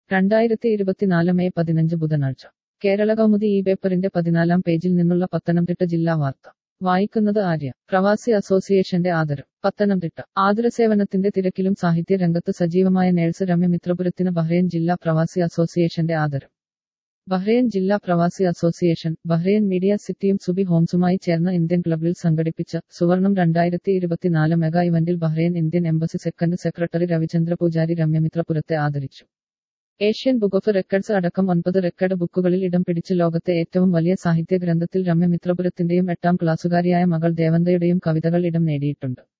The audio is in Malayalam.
രണ്ടായിരത്തി ഇരുപത്തിനാല് മെയ് പതിനഞ്ച് ബുധനാഴ്ച കേരള കൗമുദി ഈ പേപ്പറിന്റെ പതിനാലാം പേജിൽ നിന്നുള്ള പത്തനംതിട്ട ജില്ലാ വാർത്ത വായിക്കുന്നത് ആര്യ പ്രവാസി അസോസിയേഷന്റെ ആദരം പത്തനംതിട്ട ആതുരസേവനത്തിന്റെ തിരക്കിലും സാഹിത്യ രംഗത്ത് സജീവമായ നേഴ്സ് രമ്യ മിത്രപുരത്തിന് ബഹ്റൈൻ ജില്ലാ പ്രവാസി അസോസിയേഷന്റെ ആദരം ബഹ്റൈൻ ജില്ലാ പ്രവാസി അസോസിയേഷൻ ബഹ്റൈൻ മീഡിയ സിറ്റിയും സുബി ഹോംസുമായി ചേർന്ന് ഇന്ത്യൻ ക്ലബിൽ സംഘടിപ്പിച്ച സുവർണം രണ്ടായിരത്തി ഇരുപത്തിനാല് മെഗാ ഇവന്റിൽ Bahrain Indian embassy second secretary Ravichandra Poojari രമ്യമിത്രപുരത്തെ ആദരിച്ചു ഏഷ്യൻ ബുക്ക് ഓഫ് റെക്കർഡ്സ് അടക്കം ഒൻപത് റെക്കർഡ് ബുക്കുകളിൽ ഇടം പിടിച്ച് ലോകത്തെ ഏറ്റവും വലിയ സാഹിത്യ ഗ്രന്ഥത്തിൽ രമ്യമിത്രപുരത്തിന്റെയും എട്ടാം ക്ലാസ്സുകാരിയായ മകൾ ദേവന്തയുടെയും കവിതകൾ ഇടം നേടിയിട്ടുണ്ട്